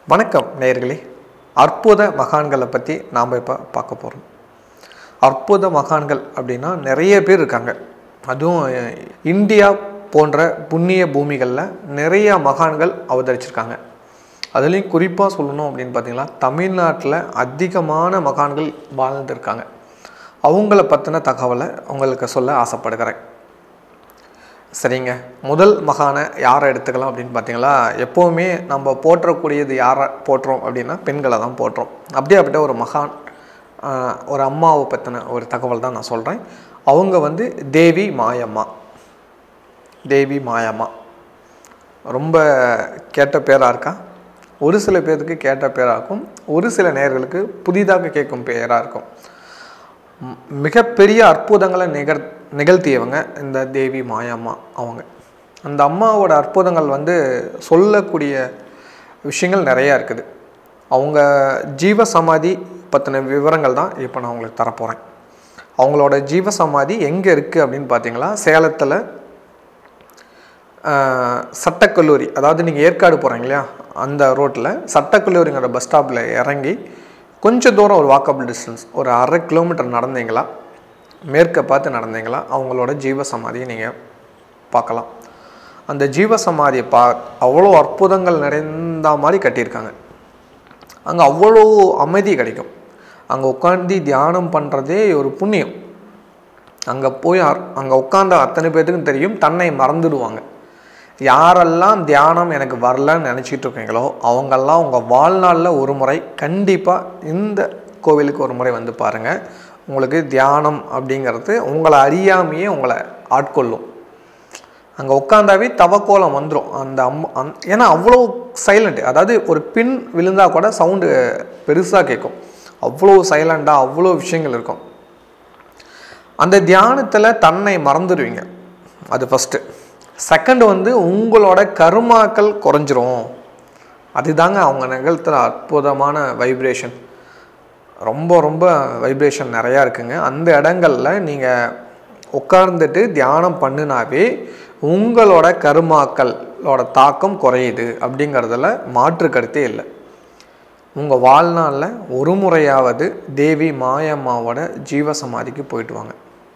வணக்கம் நேயர்களே அற்புத மகான்களை பற்றி நாம் இப்போ பார்க்க போகிறோம் அற்புத மகான்கள் அப்படின்னா நிறைய பேர் இருக்காங்க அதுவும் அஹ், இந்தியா போன்ற புண்ணிய பூமிகளில் நிறைய மகான்கள் அவதரிச்சிருக்காங்க அதுலேயும் குறிப்பாக சொல்லணும் அப்படின்னு பார்த்தீங்கன்னா தமிழ்நாட்டில் அதிகமான மகான்கள் வாழ்ந்துருக்காங்க அவங்கள பற்றின தகவலை உங்களுக்கு சொல்ல ஆசைப்படுகிறேன் சரிங்க முதல் மகானை யாரை எடுத்துக்கலாம் அப்படின்னு பார்த்தீங்களா எப்போவுமே நம்ம போற்றக்கூடியது யாரை போற்றுறோம் அப்படின்னா பெண்களை தான் போற்றுறோம் அப்படியாப்பட்ட ஒரு மகான் ஆஹ், ஒரு அம்மாவை பற்றின ஒரு தகவல் தான் நான் சொல்கிறேன் அவங்க வந்து தேவி மாயம்மா தேவி மாயம்மா ரொம்ப கேட்ட பேராக இருக்கா ஒரு சில பேருக்கு கேட்ட பேராக இருக்கும் ஒரு சில நேயர்களுக்கு புதிதாக கேட்கும் பேராக இருக்கும் ம், மிகப்பெரிய அற்புதங்களை நிகழ் நிகழ்த்தியவங்க இந்த தேவி மாயம்மா அவங்க அந்த அம்மாவோட அற்புதங்கள் வந்து சொல்லக்கூடிய விஷயங்கள் நிறையா இருக்குது அவங்க ஜீவ சமாதி பற்றின விவரங்கள் தான் இப்போ நான் உங்களுக்கு தரப்போகிறேன் அவங்களோட ஜீவ சமாதி எங்கே இருக்குது அப்படின்னு பார்த்தீங்களா சேலத்தில் ஆஹ், சட்டக்கல்லூரி அதாவது நீங்கள் ஏற்காடு போகிறீங்க இல்லையா அந்த ரோட்டில் சட்டக்கல்லூரிங்கிற பஸ் ஸ்டாப்பில் இறங்கி கொஞ்சம் தூரம் ஒரு வாக்கபிள் டிஸ்டன்ஸ் ஒரு அரை கிலோமீட்டர் நடந்தீங்களா மேற்க பார்த்து நடந்தீங்களா அவங்களோட ஜீவ சமாதியை நீங்கள் பார்க்கலாம் அந்த ஜீவ சமாதியை பா அவ்வளோ அற்புதங்கள் நிறைந்த மாதிரி கட்டியிருக்காங்க அங்கே அவ்வளோ அமைதி கிடைக்கும் அங்கே உட்காந்து தியானம் பண்ணுறதே ஒரு புண்ணியம் அங்கே போய் அங்கே உட்காந்த அத்தனை பேர்த்துக்கும் தெரியும் தன்னை மறந்துடுவாங்க யாரெல்லாம் தியானம் எனக்கு வரலன்னு நினச்சிட்டு இருக்கீங்களோ அவங்கெல்லாம் உங்கள் வாழ்நாளில் ஒரு முறை கண்டிப்பாக இந்த கோவிலுக்கு ஒரு முறை வந்து பாருங்கள் உங்களுக்கு தியானம் அப்படிங்கிறது உங்களை அறியாமையே உங்களை ஆட்கொள்ளும் அங்கே உட்காந்தாவே தவக்கோலம் வந்துடும் அந்த அம்மா அந் ஏன்னா அவ்வளோ சைலண்ட் அதாவது ஒரு பின் விழுந்தால் கூட சவுண்டு பெருசாக கேட்கும் அவ்வளோ சைலண்டாக அவ்வளோ விஷயங்கள் இருக்கும் அந்த தியானத்தில் தன்னை மறந்துடுவீங்க அது ஃபஸ்ட்டு செகண்ட் வந்து உங்களோட கருமாக்கள் குறைஞ்சிரும் அதுதாங்க அவங்க நிகழ்த்துற அற்புதமான வைப்ரேஷன் ரொம்ப ரொம்ப வைப்ரேஷன் நிறையா இருக்குங்க அந்த இடங்களில் நீங்கள் உட்கார்ந்துட்டு தியானம் பண்ணினாவே உங்களோட கருமாக்களோட தாக்கம் குறையுது அப்படிங்கிறதுல மாற்று கருத்தே இல்லை உங்கள் வாழ்நாளில் ஒரு முறையாவது தேவி மாயம்மாவோட ஜீவசமாதிக்கு போயிட்டு வாங்க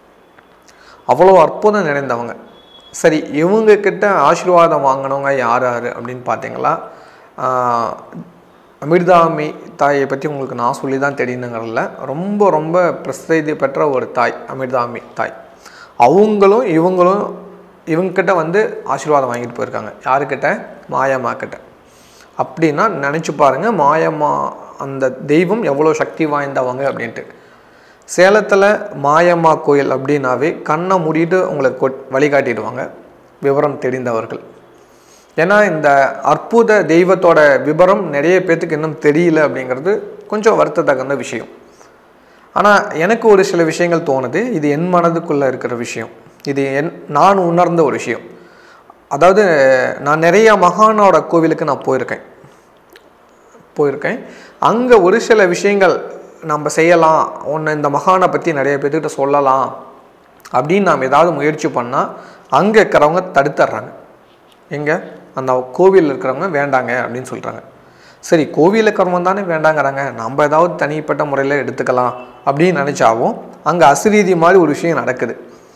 அவ்வளோ அற்புதம் நிறைந்தவங்க சரி இவங்க கிட்ட ஆசீர்வாதம் வாங்கினவங்க யார் யார் அப்படின்னு பார்த்தீங்களா ஆஹ், அமிர்தாமி தாயை பற்றி உங்களுக்கு நான் சொல்லி தான் தெரியணுங்கிறதுல ரொம்ப ரொம்ப பிரசித்தி பெற்ற ஒரு தாய் அமிர்தாமி தாய் அவங்களும் இவங்களும் இவங்கக்கிட்ட வந்து ஆசீர்வாதம் வாங்கிட்டு போயிருக்காங்க யாருக்கிட்ட மாயம்மா கிட்ட அப்படின்னா நினச்சி பாருங்கள் மாயம்மா அந்த தெய்வம் எவ்வளோ சக்தி வாய்ந்தவங்க அப்படின்ட்டு சேலத்தில் மாயம்மா கோயில் அப்படின்னாவே கண்ணை மூடிட்டு உங்களுக்கு கொட்- வழிகாட்டிடுவாங்க விவரம் தெரிந்தவர்கள் ஏன்னா இந்த அற்புத தெய்வத்தோட விவரம் நிறைய பேர்த்துக்கு இன்னும் தெரியல அப்படிங்கிறது கொஞ்சம் வருத்தத்தகுந்த விஷயம் ஆனால் எனக்கு ஒரு சில விஷயங்கள் தோணுது இது என் மனதுக்குள்ளே இருக்கிற விஷயம் இது என் நான் உணர்ந்த ஒரு விஷயம் அதாவது நான் நிறைய மகானோட கோவிலுக்கு நான் போயிருக்கேன் போயிருக்கேன் அங்கே ஒரு சில விஷயங்கள் நம்ம செய்யலாம் ஒன்று இந்த மகானை பற்றி நிறைய பேர்த்துக்கிட்ட சொல்லலாம் அப்படின்னு நாம் ஏதாவது முயற்சி பண்ணால் அங்கே இருக்கிறவங்க தடுத்துட்றாங்க எங்கே அந்த கோவில் இருக்கிறவங்க வேண்டாங்க அப்படின்னு சொல்கிறாங்க சரி கோவில் இருக்கிறவங்க தானே வேண்டாங்கிறாங்க நம்ம ஏதாவது தனிப்பட்ட முறையில் எடுத்துக்கலாம் அப்படின்னு நினச்சாவும் அங்கே அசிரீதி மாதிரி ஒரு விஷயம் நடக்குது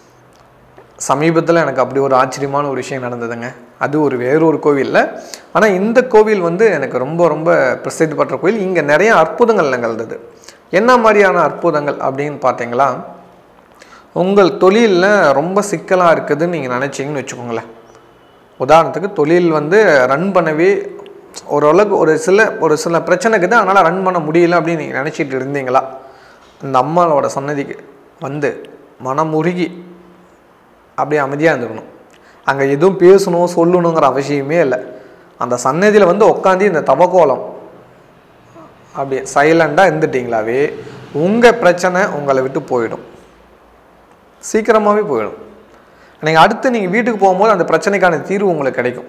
சமீபத்தில் எனக்கு அப்படி ஒரு ஆச்சரியமான ஒரு விஷயம் நடந்ததுங்க அது ஒரு வேறொரு கோவிலில் ஆனால் இந்த கோவில் வந்து எனக்கு ரொம்ப ரொம்ப பிரசித்தி பெற்ற கோவில் இங்கே நிறைய அற்புதங்கள் நிகழ்ந்தது என்ன மாதிரியான அற்புதங்கள் அப்படின்னு பார்த்தீங்களா உங்கள் தொழிலில் ரொம்ப சிக்கலாக இருக்குதுன்னு நீங்கள் நினச்சிங்கன்னு வச்சுக்கோங்களேன் உதாரணத்துக்கு தொழில் வந்து ரன் பண்ணவே ஓரளவுக்கு ஒரு சில ஒரு சில பிரச்சனை இருக்குது அதனால் ரன் பண்ண முடியல அப்படின்னு நீங்கள் நினச்சிட்டு இருந்தீங்களா அந்த அம்மாவோட சன்னதிக்கு வந்து மனமுருகி அப்படியே அமைதியாக இருந்துக்கணும் அங்கே எதுவும் பேசணும் சொல்லணுங்கிற அவசியமே இல்லை அந்த சன்னதியில் வந்து உட்காந்து இந்த தவக்கோலம் அப்படியே சைலண்டாக இருந்துட்டீங்களாவே உங்கள் பிரச்சனை உங்களை விட்டு போயிடும் சீக்கிரமாகவே போயிடும் நீங்கள் அடுத்து நீங்கள் வீட்டுக்கு போகும்போது அந்த பிரச்சனைக்கான தீர்வு உங்களுக்கு கிடைக்கும்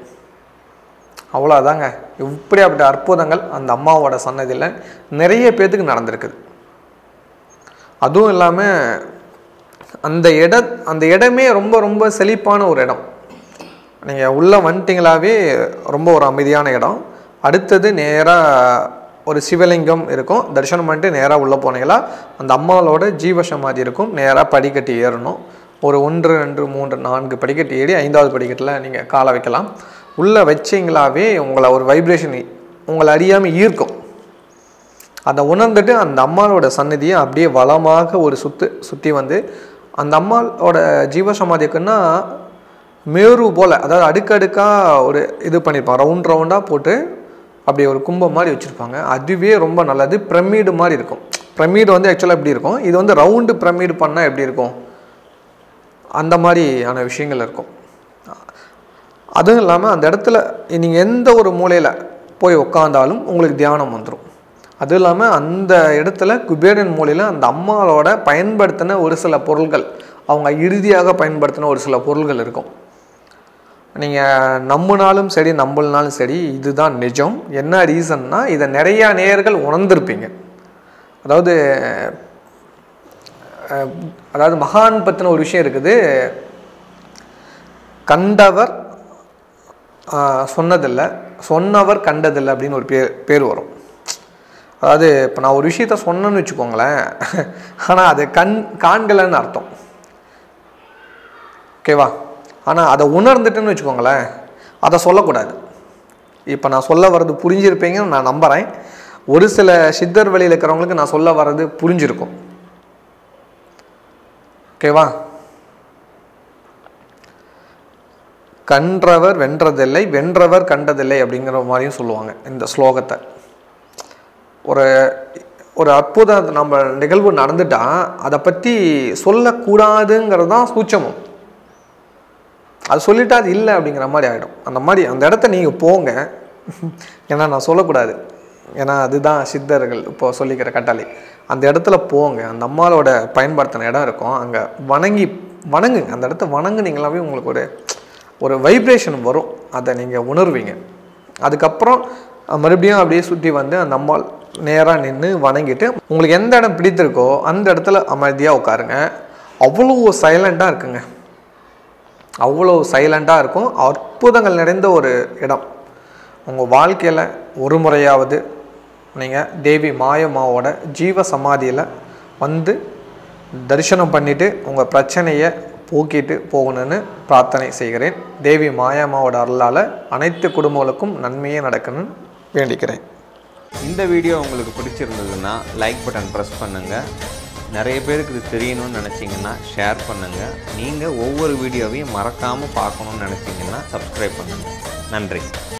அவ்வளோதாங்க இப்படியாப்பட்ட அற்புதங்கள் அந்த அம்மாவோட சன்னதியில் நிறைய பேர்த்துக்கு நடந்திருக்குது அதுவும் இல்லாமல் அந்த இட அந்த இடமே ரொம்ப ரொம்ப செழிப்பான ஒரு இடம் நீங்கள் உள்ளே வந்துட்டீங்களாவே ரொம்ப ஒரு அமைதியான இடம் அடுத்தது நேராக ஒரு சிவலிங்கம் இருக்கும் தரிசனம் பண்ணிட்டு நேராக உள்ளே போனீங்களா அந்த அம்மாவோட ஜீவசமாதி இருக்கும் நேராக படிக்கட்டு ஏறணும் ஒரு ஒன்று ரெண்டு மூன்று நான்கு படிக்கட்டு ஏறி ஐந்தாவது படிக்கட்டில் நீங்கள் காலை வைக்கலாம் உள்ளே வச்சிங்களாவே உங்களை ஒரு வைப்ரேஷன் உங்களை அறியாமல் ஈர்க்கும் அதை உணர்ந்துட்டு அந்த அம்மாவோட சந்நிதியை அப்படியே வளமாக ஒரு சுத்து சுற்றி வந்து அந்த அம்மாவோட ஜீவசமாதிக்குன்னா மேரு போல் அதாவது அடுக்கடுக்காக ஒரு இது பண்ணியிருப்பாங்க ரவுண்ட் ரவுண்டாக போட்டு அப்படி ஒரு கும்பம் மாதிரி வச்சுருப்பாங்க அதுவே ரொம்ப நல்லது பிரமிடு மாதிரி இருக்கும் பிரமிடு வந்து ஆக்சுவலாக எப்படி இருக்கும் இது வந்து ரவுண்டு பிரமிடு பண்ணால் எப்படி இருக்கும் அந்த மாதிரியான விஷயங்கள் இருக்கும் அதுவும் இல்லாமல் அந்த இடத்துல நீங்கள் எந்த ஒரு மூலையில் போய் உட்காந்தாலும் உங்களுக்கு தியானம் வந்துடும் அதுவும் இல்லாமல் அந்த இடத்துல குபேரன் மூலையில் அந்த அம்மாவோட பயன்படுத்தின ஒரு சில பொருள்கள் அவங்க இறுதியாக பயன்படுத்தின ஒரு சில பொருள்கள் இருக்கும் நீங்கள் நம்பினாலும் சரி நம்பலனாலும் சரி இதுதான் நிஜம் என்ன ரீசன்னா இதை நிறையா நேர்கள் உணர்ந்திருப்பீங்க அதாவது அஹ், அதாவது மகான் பற்றின ஒரு விஷயம் இருக்குது கண்டவர் ஆஹ், சொன்னதில்லை சொன்னவர் கண்டதில்லை அப்படின்னு ஒரு பேர் பேர் வரும் அதாவது இப்போ நான் ஒரு விஷயத்த சொன்னேன்னு வச்சுக்கோங்களேன் ஆனால் அது கண் காண்கலைன்னு அர்த்தம் ஓகேவா ஆனால் அதை உணர்ந்துட்டுன்னு வச்சுக்கோங்களேன் அதை சொல்லக்கூடாது இப்போ நான் சொல்ல வர்றது புரிஞ்சிருப்பீங்கன்னு நான் நம்புகிறேன் ஒரு சில சித்தர் வழியில் இருக்கிறவங்களுக்கு நான் சொல்ல வர்றது புரிஞ்சிருக்கும் ஓகேவா கன்றவர் வென்றதில்லை வென்றவர் கண்டதில்லை அப்படிங்கிற மாதிரியும் சொல்லுவாங்க இந்த ஸ்லோகத்தை ஒரு ஒரு அற்புத நம்ம நிகழ்வு நடந்துட்டா அதை பற்றி சொல்லக்கூடாதுங்கிறது தான் சூட்சமம் அது சொல்லிட்டா அது இல்லை அப்படிங்கிற மாதிரி ஆகிடும் அந்த மாதிரி அந்த இடத்த நீங்கள் போங்க ஏன்னா நான் சொல்லக்கூடாது ஏன்னா அதுதான் சித்தர்கள் இப்போ சொல்லிக்கிற கட்டளை அந்த இடத்துல போங்க அந்த அம்மாவோட பயன்படுத்தின இடம் இருக்கும் அங்கே வணங்கி வணங்குங்க அந்த இடத்த வணங்குனீங்களாவே உங்களுக்கு ஒரு ஒரு வைப்ரேஷன் வரும் அதை நீங்கள் உணர்வீங்க அதுக்கப்புறம் அஹ், மறுபடியும் அப்படியே சுற்றி வந்து அந்த அம்மாள் நேராக நின்று வணங்கிட்டு உங்களுக்கு எந்த இடம் பிடித்திருக்கோ அந்த இடத்துல அமைதியாக உட்காருங்க அவ்வளோ சைலண்ட்டாக இருக்குங்க அவ்வளோ சைலண்ட்டாக இருக்கும் அற்புதங்கள் நிறைந்த ஒரு இடம் உங்கள் வாழ்க்கையில் ஒரு முறையாவது நீங்கள் தேவி மாயம்மாவோட ஜீவ சமாதியில் வந்து தரிசனம் பண்ணிவிட்டு உங்கள் பிரச்சனையை போக்கிட்டு போகணும்னு பிரார்த்தனை செய்கிறேன் தேவி மாயம்மாவோட அருளால் அனைத்து குடும்பங்களுக்கும் நன்மையே நடக்கணும்னு வேண்டிக்கிறேன் இந்த வீடியோ உங்களுக்கு பிடிச்சிருந்ததுன்னா லைக் பட்டன் ப்ரெஸ் பண்ணுங்கள் நிறைய பேருக்கு இது தெரியணும்னு நினச்சிங்கன்னா ஷேர் பண்ணுங்கள் நீங்கள் ஒவ்வொரு வீடியோவையும் மறக்காமல் பார்க்கணும்னு நினச்சிங்கன்னா சப்ஸ்கிரைப் பண்ணுங்கள் நன்றி